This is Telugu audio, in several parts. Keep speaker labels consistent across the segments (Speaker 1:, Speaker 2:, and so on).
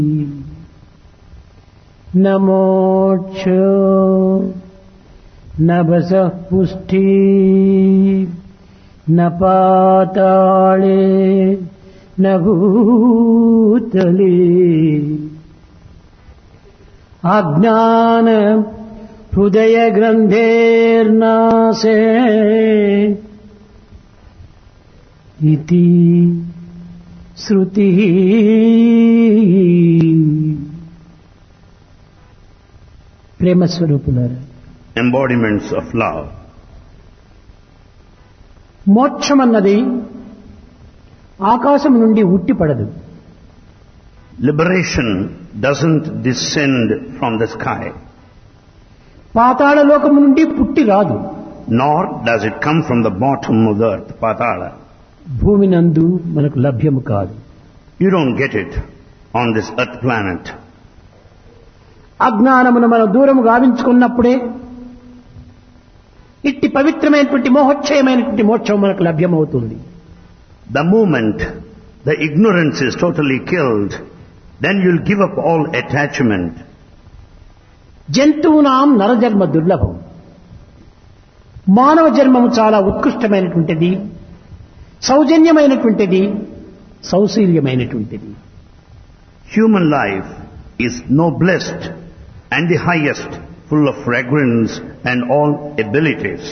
Speaker 1: न मोक्षो न बसः पुष्टि न पाताळे न भूतले अज्ञान हृदयग्रन्थेर्नाशे इति श्रुतिः ప్రేమస్వరూపులారా
Speaker 2: embodiments of love.
Speaker 1: మోక్షమన్నది ఆకాశం నుండి ఉట్టిపడదు
Speaker 2: Liberation doesn't descend from the sky,
Speaker 1: పాతాళ లోకము నుండి పుట్టి రాదు
Speaker 2: nor does it come from the bottom of the earth, Patala.
Speaker 1: భూమి నందు మనకు లభ్యము కాదు
Speaker 2: You don't get it on this earth planet.
Speaker 1: అజ్ఞానమును మనం దూరము గావించుకున్నప్పుడే ఇట్టి పవిత్రమైనటువంటి మోహోక్షయమైనటువంటి మోక్షం మనకు లభ్యమవుతుంది
Speaker 2: The moment the ignorance is totally killed, then you'll give up all attachment.
Speaker 1: జంతువునాం నరజన్మ దుర్లభం మానవ జన్మము చాలా ఉత్కృష్టమైనటువంటిది సౌజన్యమైనటువంటిది సౌశీల్యమైనటువంటిది
Speaker 2: Human life is noblest and the highest, full of fragrance and all abilities.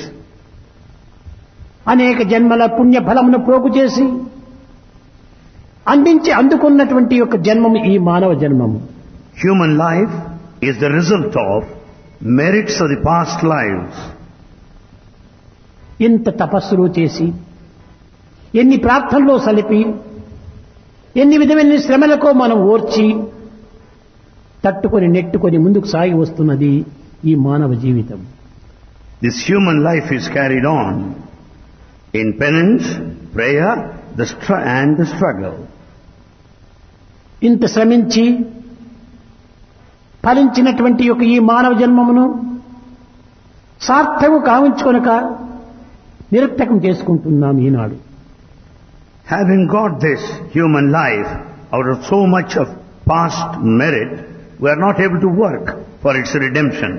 Speaker 1: అనేక జన్మల పుణ్య ఫలమును ప్రోగు చేసి అందించి అందుకున్నటువంటి యొక్క జన్మము ఈ మానవ జన్మము
Speaker 2: Human life is the result of merits of the past lives.
Speaker 1: ఇంత తపస్సులు చేసి ఎన్ని ప్రార్థనలో సలిపి ఎన్ని విధమైన శ్రమలకో మనం ఓర్చి తట్టుకొని నెట్టుకొని ముందుకు సాగి వస్తున్నది ఈ మానవ జీవితం
Speaker 2: This human life is carried on in penance, prayer, the str- and the struggle.
Speaker 1: ఇంత శ్రమించి ఫలించినటువంటి యొక్క ఈ మానవ జన్మమును సార్థము కావించుకొనక నిరర్థకం చేసుకుంటున్నాం ఈనాడు
Speaker 2: Having got this human life out of so much of past merit, we are not able to work for its redemption.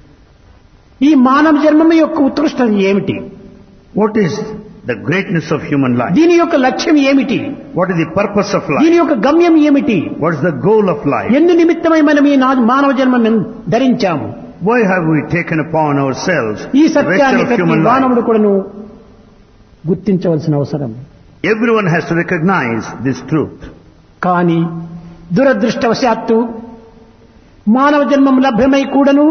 Speaker 1: ఈ మానవ జన్మము యొక్క ఉత్కృష్టత ఏమిటి
Speaker 2: What is the greatness of human life?
Speaker 1: దీని యొక్క లక్ష్యం ఏమిటి
Speaker 2: What is the purpose of
Speaker 1: దీని
Speaker 2: life?
Speaker 1: యొక్క గమ్యం ఏమిటి
Speaker 2: What is the goal of life?
Speaker 1: ఎందు నిమిత్తమై మనం ఈ నా- మానవ జన్మను ధరించాము
Speaker 2: Why have we taken upon ourselves
Speaker 1: ఈ
Speaker 2: the
Speaker 1: సత్యాన్ని
Speaker 2: vector of
Speaker 1: ప్రతి
Speaker 2: human life?
Speaker 1: మానవుడు కూడాను గుర్తించవలసిన అవసరం
Speaker 2: Everyone has to recognize this truth.
Speaker 1: కానీ దురదృష్టవశాత్తు మానవ జన్మం లభ్యమై కూడాను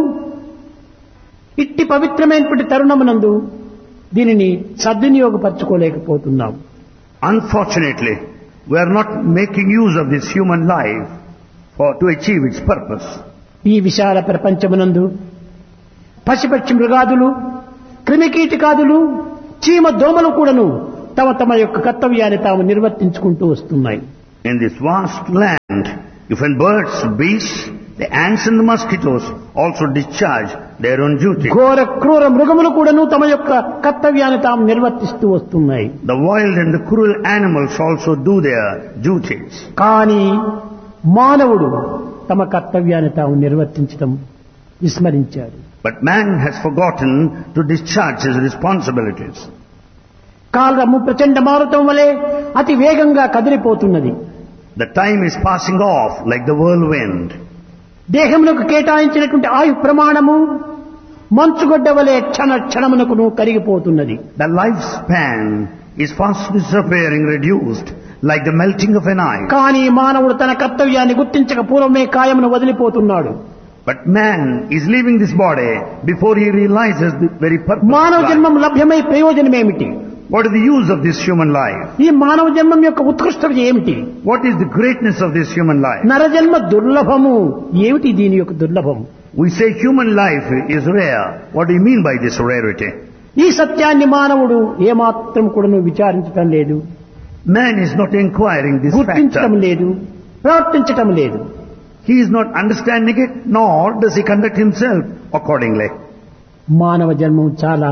Speaker 1: ఇట్టి పవిత్రమైనటువంటి తరుణమునందు దీనిని సద్వినియోగపరచుకోలేకపోతున్నాం
Speaker 2: Unfortunately, we are not making use of this human life for, to achieve its purpose.
Speaker 1: ఈ విశాల ప్రపంచమునందు పశుపక్షి మృగాదులు క్రిమికీటకాదులు చీమ దోమలు కూడాను తమ తమ యొక్క కర్తవ్యాన్ని తాము నిర్వర్తించుకుంటూ వస్తున్నాయి
Speaker 2: In this vast land, even birds, beasts, the ants and the mosquitoes also discharge their own duty.
Speaker 1: ఘోర క్రూర మృగములు కూడాను తమ యొక్క కర్తవ్యాన్ని తాము నిర్వర్తిస్తూ వస్తున్నాయి
Speaker 2: The wild and the cruel animals also do their duties.
Speaker 1: కానీ మానవుడు తమ కర్తవ్యాన్ని తాము నిర్వర్తించడం విస్మరించాడు
Speaker 2: But man has forgotten to discharge his responsibilities.
Speaker 1: కాలము ప్రచండ మారుతం వలె అతి వేగంగా కదిలిపోతున్నది
Speaker 2: The time is passing off like the whirlwind.
Speaker 1: దేహమునకు కేటాయించినటువంటి ఆయు ప్రమాణము మంచుగొడ్డ వలె క్షణ క్షణమునకును కరిగిపోతున్నది
Speaker 2: The lifespan is fast disappearing, reduced like the melting of an ice.
Speaker 1: కానీ మానవుడు తన కర్తవ్యాన్ని గుర్తించక పూర్వమే కాయమును వదిలిపోతున్నాడు
Speaker 2: But man is leaving this body before he realizes the very purpose.
Speaker 1: మానవ
Speaker 2: of life.
Speaker 1: జన్మం లభ్యమై ప్రయోజనం ఏమిటి
Speaker 2: What is the use of this human life?
Speaker 1: ఈ మానవ జన్మం యొక్క ఉత్కృష్టత ఏమిటి
Speaker 2: What is the greatness of this human life?
Speaker 1: నరజన్మ దుర్లభము ఏమిటి దీని యొక్క దుర్లభం
Speaker 2: We say human life is rare. What do you mean by this rarity?
Speaker 1: ఈ సత్యాన్ని మానవుడు ఏమాత్రం కూడాను విచారించటం లేదు
Speaker 2: Man is not inquiring this
Speaker 1: గుర్తించటం
Speaker 2: factor.
Speaker 1: లేదు ప్రవర్తించటం లేదు
Speaker 2: He is not understanding it, nor does he conduct himself accordingly.
Speaker 1: మానవ జన్మం చాలా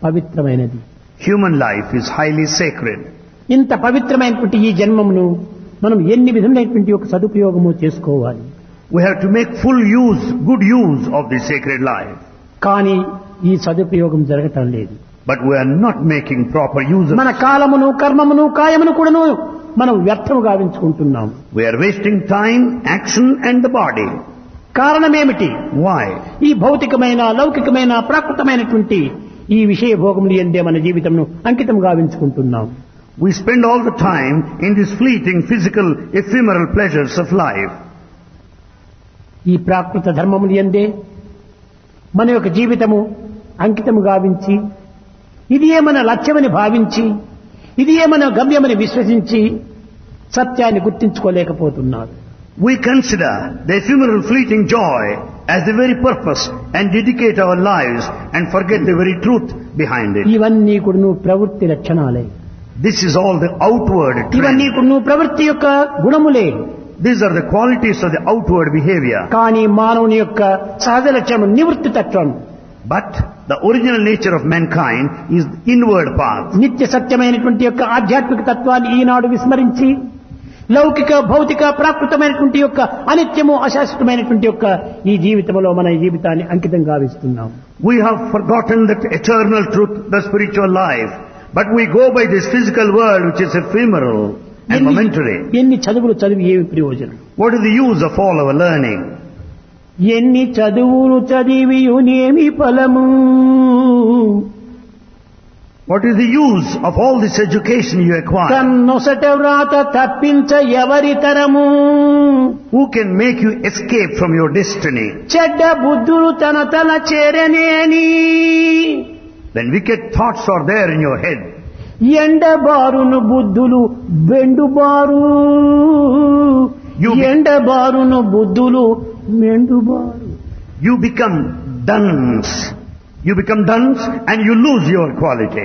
Speaker 1: పవిత్రమైనది
Speaker 2: Human life is highly sacred.
Speaker 1: ఇంత పవిత్రమైనటువంటి ఈ జన్మమును మనం ఎన్ని విధములైనటువంటి ఒక సదుపయోగము చేసుకోవాలి
Speaker 2: We have to make full use, good use of this sacred life.
Speaker 1: కానీ ఈ సదుపయోగం జరగటం లేదు
Speaker 2: But we are not making proper use of
Speaker 1: మన కాలమును కర్మమును కాయమును కూడాను మనం వ్యర్థము గావించుకుంటున్నాం
Speaker 2: We are wasting time, action and the body.
Speaker 1: కారణమేమిటి
Speaker 2: Why?
Speaker 1: ఈ భౌతికమైన లౌకికమైన ప్రాకృతమైనటువంటి ఈ విషయ భోగములు ఎందే మన జీవితంను అంకితం గావించుకుంటున్నాం
Speaker 2: We spend all the time in these fleeting physical ephemeral pleasures of life.
Speaker 1: ఈ ప్రాకృత ధర్మములు ఎందే మన యొక్క జీవితము అంకితము గావించి ఇది మన లక్ష్యమని భావించి ఇది మన గమ్యమని విశ్వసించి సత్యాన్ని గుర్తించుకోలేకపోతున్నారు
Speaker 2: We consider the ephemeral fleeting joy as the very purpose and dedicate our lives and forget the very truth behind it.
Speaker 1: ఇవన్నీ కూడాను ప్రవృత్తి లక్షణాలే
Speaker 2: This is all the outward
Speaker 1: ఇవన్నీ
Speaker 2: trend.
Speaker 1: కూడాను ప్రవృత్తి యొక్క గుణములే
Speaker 2: These are the qualities of the outward behavior.
Speaker 1: కానీ మానవుని యొక్క సహజ లక్ష్యం నివృత్తి తత్వం
Speaker 2: But the original nature of mankind is the inward path.
Speaker 1: నిత్య సత్యమైనటువంటి యొక్క ఆధ్యాత్మిక తత్వాన్ని ఈనాడు విస్మరించి లౌకిక భౌతిక ప్రాకృతమైనటువంటి యొక్క అనిత్యము అశాశ్వతమైనటువంటి యొక్క ఈ జీవితంలో మన ఈ జీవితాన్ని అంకితం గావిస్తున్నాం
Speaker 2: We have forgotten that eternal truth, the spiritual life. But we go by this physical world which is ephemeral and
Speaker 1: ఎన్ని-
Speaker 2: momentary.
Speaker 1: ఎన్ని చదువులు చదివి ఏమి ప్రయోజనం
Speaker 2: What is the use of all our learning?
Speaker 1: ఎన్ని చదువులు చదివియునేమి ఫలము
Speaker 2: What is the use of all this education you acquire?
Speaker 1: తన్నొసట వ్రాత తప్పించ ఎవరి తరము
Speaker 2: Who can make you escape from your destiny?
Speaker 1: చెడ్డ బుద్ధులు తన తల చేరనేని
Speaker 2: When wicked thoughts are there in your head,
Speaker 1: ఎండబారును బుద్ధులు బెండుబారు
Speaker 2: You be-
Speaker 1: ఎండబారును బుద్ధులు మెండుబారు
Speaker 2: you become dunce. You become dunce and you lose your quality.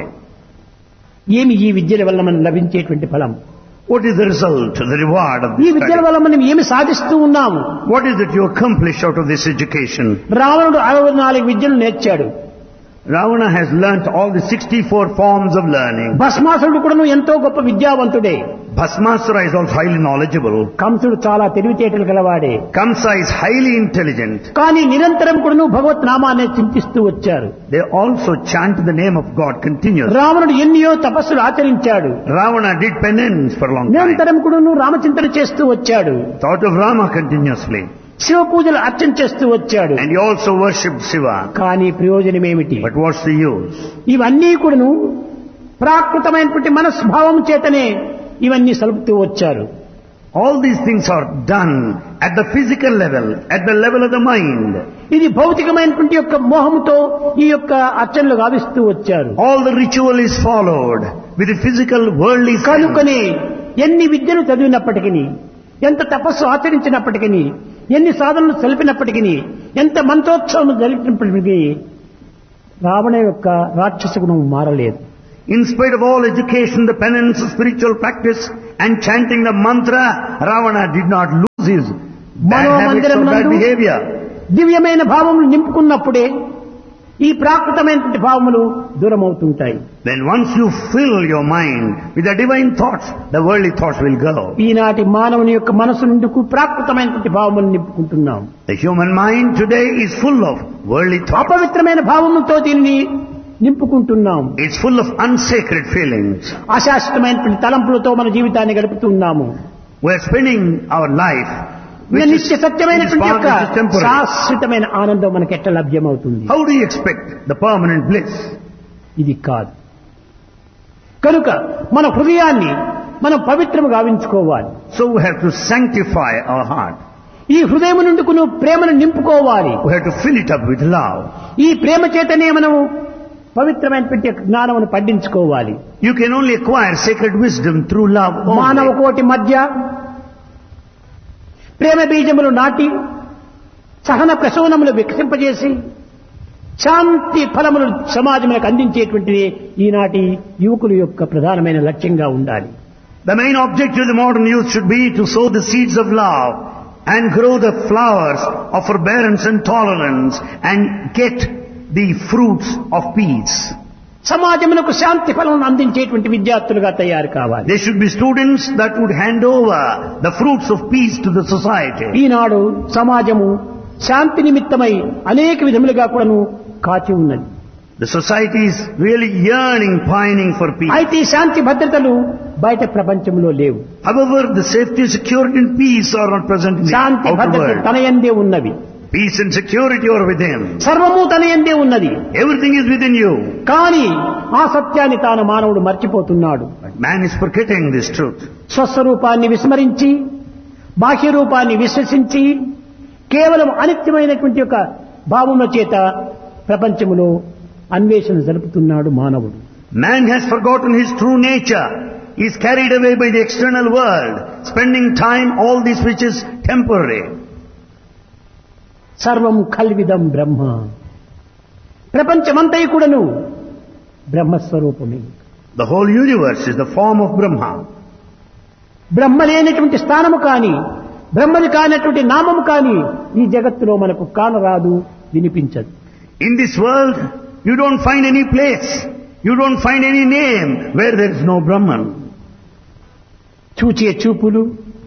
Speaker 1: ఏమి ఈ విద్యల వల్ల మనం లభించేటువంటి ఫలం
Speaker 2: What is the result, the reward of
Speaker 1: ఈ
Speaker 2: this
Speaker 1: విద్యల
Speaker 2: study?
Speaker 1: వల్ల మనం ఏమి సాధిస్తూ ఉన్నాము
Speaker 2: What is it you accomplish out of this education?
Speaker 1: రావణుడు అరవై నాలుగు విద్యలు నేర్చాడు
Speaker 2: Ravana has learnt all the 64 forms of learning.
Speaker 1: భస్మాసుడు కూడా ఎంతో గొప్ప విద్యావంతుడే
Speaker 2: Bhasmasura is also highly knowledgeable.
Speaker 1: కంసుడు చాలా తెలివితేటలు గలవాడే
Speaker 2: Kamsa is highly intelligent.
Speaker 1: కానీ నిరంతరం కూడా భగవత్ నామాన్ని చింతిస్తూ వచ్చారు
Speaker 2: They also chant the name of God continuously.
Speaker 1: రావణుడు ఎన్నో తపస్సులు ఆచరించాడు
Speaker 2: Ravana did penance for a long time.
Speaker 1: నిరంతరం కూడా రామచింతన చేస్తూ వచ్చాడు
Speaker 2: Thought of Rama continuously.
Speaker 1: Shiva పూజలు అర్చన చేస్తూ వచ్చాడు
Speaker 2: And he also worshipped Shiva.
Speaker 1: కానీ ప్రయోజనం ఏమిటి
Speaker 2: But what's the use?
Speaker 1: ఇవన్నీ కూడాను ప్రాకృతమైనటువంటి మనస్భావం చేతనే ఇవన్నీ సలుపుతూ వచ్చారు
Speaker 2: All these things are done at the physical level, at the level of the mind.
Speaker 1: ఇది భౌతికమైనటువంటి యొక్క మోహంతో ఈ యొక్క అర్చనలు గావిస్తూ వచ్చారు
Speaker 2: All the ritual is followed with the physical worldly sense.
Speaker 1: కనుకనే ఎన్ని విద్యలు చదివినప్పటికీ ఎంత తపస్సు ఆచరించినప్పటికీ ఎన్ని సాధనలు తెలిపినప్పటికీ ఎంత మంత్రోత్సవం జరిపినప్పటికీ రావణ యొక్క రాక్షస గుణం మారలేదు
Speaker 2: In spite of all education, the penance, spiritual practice and chanting the mantra, Ravana did not lose his bad habits or bad behavior.
Speaker 1: దివ్యమైన భావములు నింపుకున్నప్పుడే ఈ ప్రాకృతమైనటువంటి భావములు దూరమవుతుంటాయి
Speaker 2: Then once you fill your mind with the divine thoughts, the worldly thoughts will go.
Speaker 1: ఈనాటి మానవుని యొక్క మనసు నుండి ప్రాకృతమైనటువంటి భావములు నింపుకుంటున్నాం
Speaker 2: The human mind today is full of worldly thoughts.
Speaker 1: అపవిత్రమైన భావములతో దీన్ని నింపుకుంటున్నాం
Speaker 2: It's full of unsacred feelings.
Speaker 1: అశాశ్వతమైనటువంటి తలంపులతో మన జీవితాన్ని గడుపుతున్నాము
Speaker 2: We're spending our life which is,
Speaker 1: నిత్య సత్యమైనటువంటి
Speaker 2: which is
Speaker 1: యొక్క
Speaker 2: part- which is temporary.
Speaker 1: శాశ్వతమైన ఆనందం మనకి ఎట్లా లభ్యమవుతుంది
Speaker 2: How do you expect the permanent bliss?
Speaker 1: ఇది కాదు కనుక మన హృదయాన్ని మనం పవిత్రము గావించుకోవాలి
Speaker 2: So we have to sanctify our heart.
Speaker 1: ఈ హృదయం నుండి నువ్వు ప్రేమను నింపుకోవాలి
Speaker 2: We have to fill it up with love.
Speaker 1: ఈ ప్రేమ చేతనే మనము పవిత్రమైనటువంటి జ్ఞానమును పండించుకోవాలి
Speaker 2: You can only acquire sacred wisdom through love
Speaker 1: మానవ
Speaker 2: only.
Speaker 1: కోటి మధ్య ప్రేమ బీజములు నాటి సహన ప్రసూనములు వికసింపజేసి శాంతి ఫలములు సమాజములకు అందించేటువంటిది ఈనాటి యువకుల యొక్క ప్రధానమైన లక్ష్యంగా ఉండాలి
Speaker 2: The main objective of the modern youth should be to sow the seeds of love and grow the flowers of forbearance and tolerance and get the fruits of peace.
Speaker 1: సమాజమునకు శాంతి ఫలం అందించేటువంటి విద్యార్థులుగా తయారు కావాలి
Speaker 2: They should be students that would hand over the fruits of peace to the society.
Speaker 1: ఈనాడు సమాజము శాంతి నిమిత్తమై అనేక విధములుగా కూడాను కాచి ఉన్నది
Speaker 2: The society is really yearning, pining for peace.
Speaker 1: అయితే ఈ శాంతి భద్రతలు బయట ప్రపంచంలో లేవు
Speaker 2: However, the safety, security and peace are not present in the
Speaker 1: Shanti
Speaker 2: outer
Speaker 1: భద్రత
Speaker 2: world.
Speaker 1: తన ఎందే ఉన్నవి
Speaker 2: Peace and security are within.
Speaker 1: సర్వము తన ఎందే ఉన్నది
Speaker 2: Everything is within you.
Speaker 1: కానీ ఆ సత్యాన్ని తాను మానవుడు మర్చిపోతున్నాడు
Speaker 2: But man is forgetting this truth.
Speaker 1: స్వస్వరూపాన్ని విస్మరించి బాహ్య రూపాన్ని విశ్వసించి కేవలం అనిత్యమైనటువంటి ఒక భావముల చేత ప్రపంచములో అన్వేషణ జరుపుతున్నాడు మానవుడు
Speaker 2: Man has forgotten his true nature. He is carried away by the external world, spending time all this which is temporary.
Speaker 1: సర్వం కల్విదం బ్రహ్మ ప్రపంచమంతయు కూడాను బ్రహ్మస్వరూపమే
Speaker 2: The whole universe is the form of Brahma.
Speaker 1: బ్రహ్మ లేనటువంటి స్థానము కాని బ్రహ్మని కానటువంటి నామము కాని ఈ జగత్తులో మనకు కానరాదు వినిపించదు
Speaker 2: In this world, you don't find any place, you don't find any name where there is no Brahman.
Speaker 1: చూచే చూపులు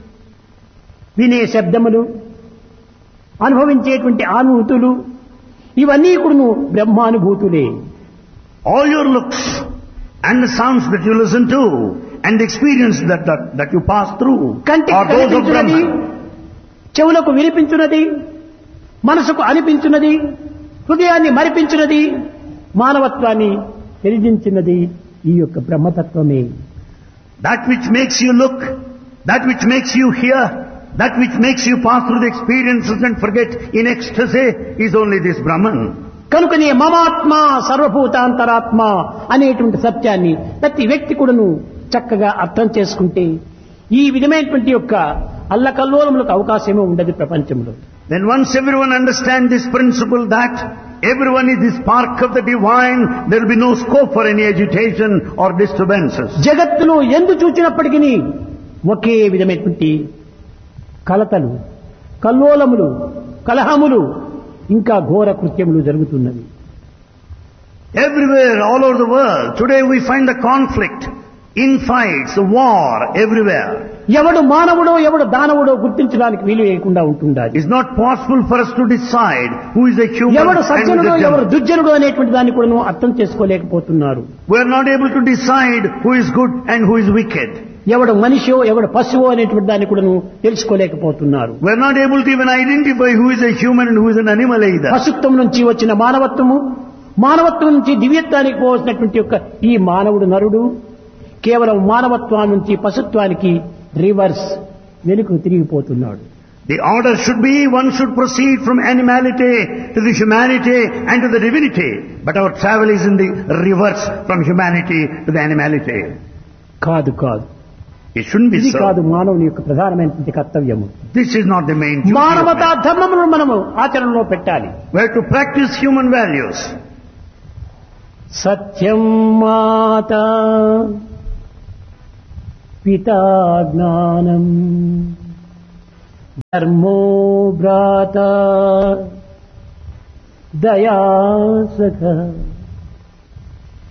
Speaker 1: వినే శబ్దములు అనుభవించేటువంటి అనుభూతులు ఇవన్నీ కూడాను బ్రహ్మానుభూతులే
Speaker 2: All your looks and the sounds that you listen to and the experience that, that, that you pass through
Speaker 1: కంటికి
Speaker 2: are those of
Speaker 1: కనిపించున్నది
Speaker 2: Brahman.
Speaker 1: చెవులకు వినిపించున్నది మనసుకు అనిపించున్నది హృదయాన్ని మరిపించున్నది మానవత్వాన్ని తెలిగించినది ఈ యొక్క బ్రహ్మతత్వమే
Speaker 2: That which makes you look, that which makes you hear, that which makes you pass through the experiences and forget in ecstasy is only this Brahman.
Speaker 1: కనుకనే మమాత్మ సర్వభూతాంతరాత్మ అనేటువంటి సత్యాన్ని ప్రతి వ్యక్తి కూడాను చక్కగా అర్థం చేసుకుంటే ఈ విధమైనటువంటి యొక్క అల్లకల్లోలములకు అవకాశమే ఉండదు ప్రపంచంలో
Speaker 2: Then once everyone understands this principle that everyone is the spark of the divine, there will be no scope for any agitation or disturbances.
Speaker 1: జగత్తును ఎందు చూచినప్పటికీ ఒకే విధమైనటువంటి కలతలు కల్లోలములు కలహములు ఇంకా ఘోర కృత్యములు జరుగుతున్నవి
Speaker 2: Everywhere, all over the world, today we find the conflict, infights, war, everywhere.
Speaker 1: ఎవడు మానవుడో ఎవడు దానవుడో గుర్తించడానికి వీలు లేకుండా ఉంటుండాలి
Speaker 2: It's not possible for us to decide who is a human
Speaker 1: ఎవడు
Speaker 2: and who is
Speaker 1: సజ్జనుడో
Speaker 2: a
Speaker 1: ఎవడు
Speaker 2: devil.
Speaker 1: దుర్జనుడో అనేటువంటి దాన్ని కూడా అర్థం చేసుకోలేకపోతున్నారు
Speaker 2: We are not able to decide who is good and who is wicked.
Speaker 1: ఎవడు మనిషో ఎవడు పశువో అనేటువంటి దాన్ని కూడా తెలుసుకోలేకపోతున్నారు
Speaker 2: We are not able to even identify who is a human and who is an animal either.
Speaker 1: పశుత్వం నుంచి వచ్చిన మానవత్వము మానవత్వం నుంచి దివ్యత్వానికి పోవలసినటువంటి యొక్క ఈ మానవుడు నరుడు కేవలం మానవత్వం నుంచి పశుత్వానికి రివర్స్ వెనుక తిరిగిపోతున్నాడు
Speaker 2: The order should be one should proceed from animality to the humanity and to the divinity. But our travel is in the reverse from humanity to the animality.
Speaker 1: కాదు కాదు
Speaker 2: It shouldn't be
Speaker 1: ఇది కాదు
Speaker 2: so.
Speaker 1: మానవుని యొక్క ప్రధానమైనటువంటి కర్తవ్యము
Speaker 2: This is not the main duty. of
Speaker 1: మానవతా
Speaker 2: man.
Speaker 1: ధర్మములను మనము ఆచరణలో పెట్టాలి
Speaker 2: We have to practice human values.
Speaker 1: సత్యం మాత పితా జ్ఞానం ధర్మో భ్రాత దయా సఖ